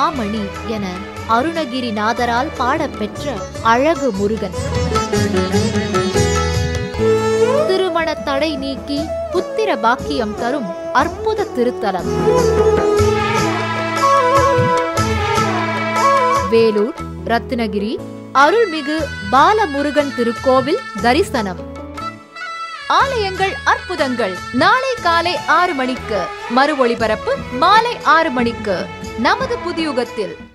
மாமணி என அருணகிரிநாதரால் பாடப்பெற்ற அழகு முருகன் திருமண தடை நீக்கி புத்திர பாக்கியம் தரும் அற்புத திருத்தலம் வேலூர் ரத்னகிரி அருள்மிகு பாலமுருகன் திருக்கோவில் தரிசனம் ஆலயங்கள் அற்புதங்கள் நாளை காலை ஆறு மணிக்கு மறு ஒளிபரப்பு மாலை ஆறு மணிக்கு நமது புதியுகத்தில்